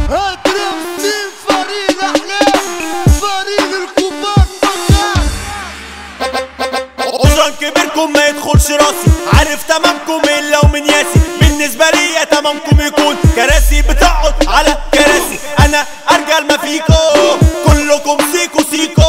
اضرب سين فريد احلام فريد الكبار فكان عذرا كبيركم ما يدخلش راسي عارف تمامكم الا ومن ياسي بالنسبة لي تمامكم يكون كراسي بتقعد على كراسي انا ارجل ما فيكو كلكم سيكو سيكو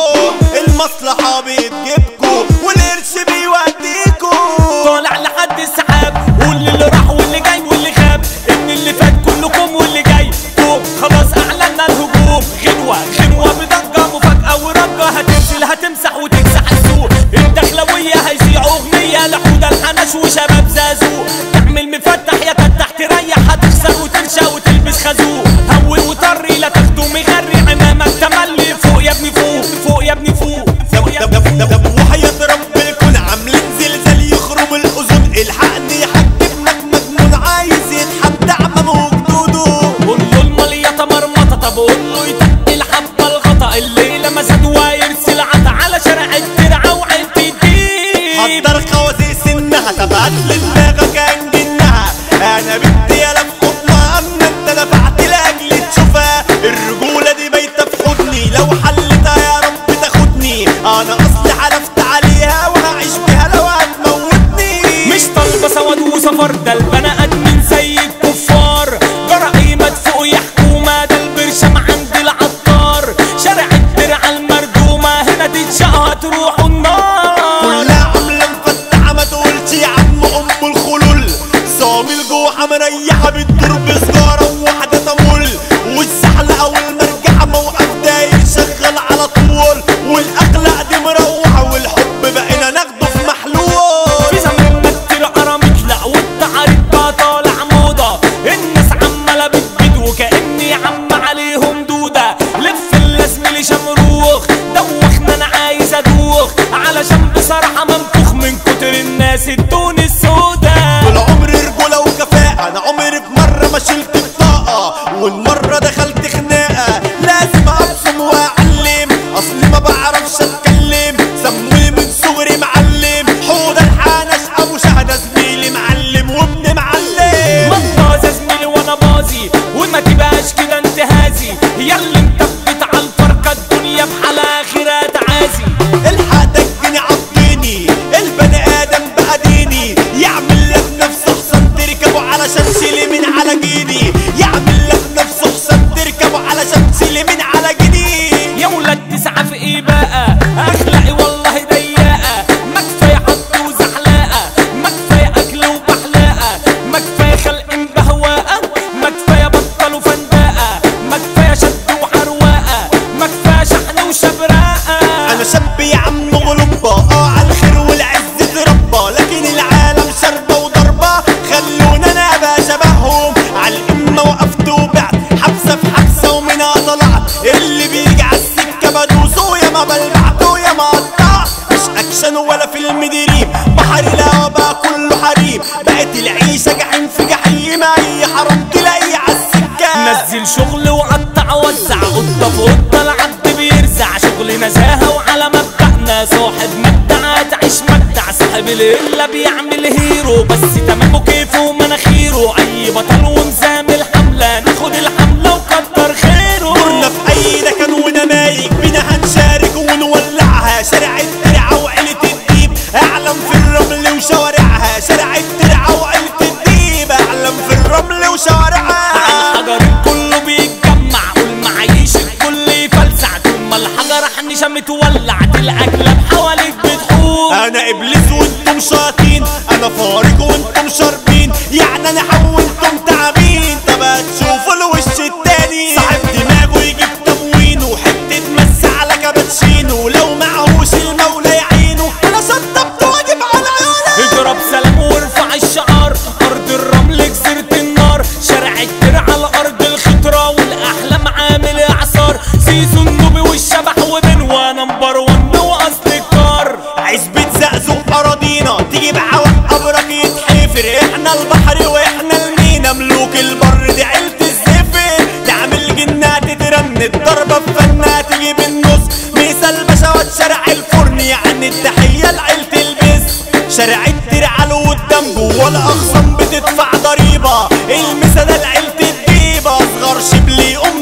المصلحة بتجيبكو والقرش بيوديكو طالع لحد السحاب واللي اللي راح واللي جاي واللي غاب ان اللي فات كلكم واللي جاي فوق خلاص اعلنا الهجوم غنوة غنوة بضجة مفاجأة ورجة هتنزل هتمسح وتكسح السوق الدخلوية هيذيعوا اغنية لحودة الحنش وشباب زازو تعمل مفتح يا تفتح تريح هتخسر وترشى وتلبس خازوق هول وطري لا تاخده مغري عمامك تملي فوق يا ابني فوق فوق يا ابني فوق فوق يا دب دب دب دب وحياة رب الكون عاملين زلزال يخرم الأذن الحقني حاج ابنك مجنون عايز يتحدى عمامه وجدوده قول له المليطة مرمطة طب قول له يتقل حبة الغطا الليلة ما زاد ويرسل عطا على شارع الدرعة وعيلة الدين حضر خوازيق سنها تبعت لدماغك كان جنها انا بدي يا لف حضنها اما انت دفعت لاجل تشوفها الرجوله دي بايته في حضني لو حلتها يا رب تاخدني انا اصلي حلفت عليها وهعيش بيها لو هتموتني مش طالبة سواد وسفر ده البني ادمين زي الكفار جرى مدفوق يا حكومة ده البرشام عند العطار شارع الدرعة المردومة هنا تتشقى هتروحوا النار كلها عامله مفتحه ما تقولش يا عم ام الخلول صامل جوحه مريحه بتدور بسجاره وواحده تمول والسحله او المرجحه موقف داير شغال على طول والاخلاق دي مروحه والحب بقينا ناخده في محلول في زمان ما كتير قرمت لا والتعاريف بقى طالع موضة الناس عمالة بتبيد وكأني عم عليهم دودة لف اللازم لي شمروخ دوخنا انا عايز ادوخ علشان بصراحة منفوخ من كتر الناس الدون السودا طول عمري رجولة وكفاءة أنا عمري في مرة ما شلت بطاقة والمرة دخلت خناقة لازم أبصم وأعلم أصلي ما بعرفش أتكلم سموني من صغري معلم حوض الحنش أبو شهدة زميلي معلم وابن معلم مطاز يا زميلي وانا بازي وما تبقاش كده انتهازي ياللي مثبت على الفرقة الدنيا بحالها اخرها تعازي الحق ده الجني عضني البني آدم بقى ديني يعمل لك نفسه حسن تركبه علشان شيلي من على جيني يعمل لك نفسه حسن تركبه علشان شيلي من على جيني يا ولاد تسعة في ايه بقى اخلاقي والله ضيقة ما كفاية حط وزحلقة ما كفاية اكل وبحلقة ما كفاية خلق بهواقة ما كفاية بطل وفندقة ما كفاية شد وحرواقة ما كفاية شحن وشبراقة انا شاب يا عم غلبة اه على الخير والعز اتربى لكن العالم شربة وضربة خلونا انا ابقى شبههم على الامة وقفت وبعت حبسة في حبسة ومنها طلعت اللي بيجي على السكة بدوسه يا ما بلبعته يا ما قطعت مش اكشن ولا فيلم دريم بحر لا بقى كله حريم بقت العيشة جحيم في جحيم اي حرام تلاقي على السكة نزل شغل وقطع وزع قطة في قطة العبد بيرزع شغل نزاهة وعلى مبدأنا صاحب مبدع تعيش مبدع صاحب الإلا بيعمل هيرو بس تمامه كيفه ومناخيره أي بطل ومزامل حملة ناخد الحملة وكتر خيره دورنا في اي مكان ونمايك بينا هنشارك ونولعها شارع الترعة وعيلة الديب اعلم في الرمل وشوارعها شارع الترعة وعيلة الديب اعلم في الرمل وشوارعها الحجر الكل بيتجمع والمعاييش الكل يفلسع طول ما الحجر حنشة متولع تلقى كلاب حواليك بتحوم انا ابليس وانتم شياطين انا فارق وانتم شاربين يعني انا حولتم تعابين طب هتشوفوا الوش التاني صاحب دماغه يجيب تموينه وحته مس على كابتشينو لو معهوش المولى يعينه انا شطبت واجب على عيونه اضرب سلام وارفع الشعار ارض الرمل جزيرة النار شارع الدرع على ارض الخضرة والاحلام عامل اعصار سيزو النوبي والشبح وبنوى نمبر ون واصل الكار عزبة زقزق أراضينا تيجي بعوق قبرك يتحفر احنا البحر واحنا المينا ملوك البر دي عيلة الزفر تعمل جنات ترند ضربة في فنها تيجي بالنص مثال بشوات شارع الفرن يعني التحية لعيلة البس شارع الترعة له قدام جوه الأخصام بتدفع ضريبة المسا ده لعيلة الديبة أصغر شبلي أم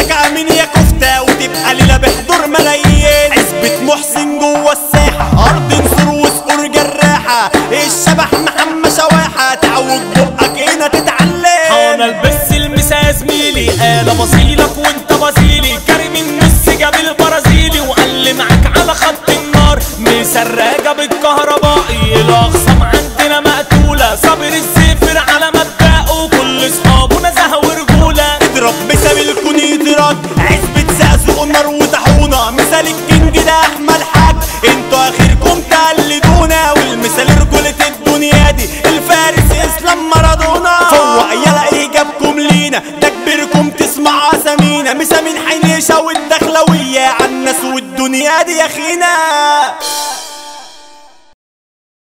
اسمك امين يا كفتة وتبقى ليلة بحضور ملايين عزبة محسن جوه الساحة ارض نصر وسقور جراحة الشبح محمد شواحة تعوج بقك هنا تتعلم انا البس المسا يا زميلي انا بصيلك وانت بصيلي كريم النص جاب البرازيلي وقال لي معاك على خط النار مسراجه بالكهربائي الاخصام عندنا مقتوله صابر الزفر على مبدأه كل اصحابه نزهه ورجوله اضرب مثال الكون يضرب عزبة زقزق النار وطاحونة مثال الكينج ده احمد حاج انتوا اخركم تقلدونا والمثال رجولة الدنيا دي الفارس اسلام مارادونا فوق يلا ايجابكم لينا ده كبيركم تسمع اسامينا مسامين حنيشة والدخلوية عالناس والدنيا دي يا خينا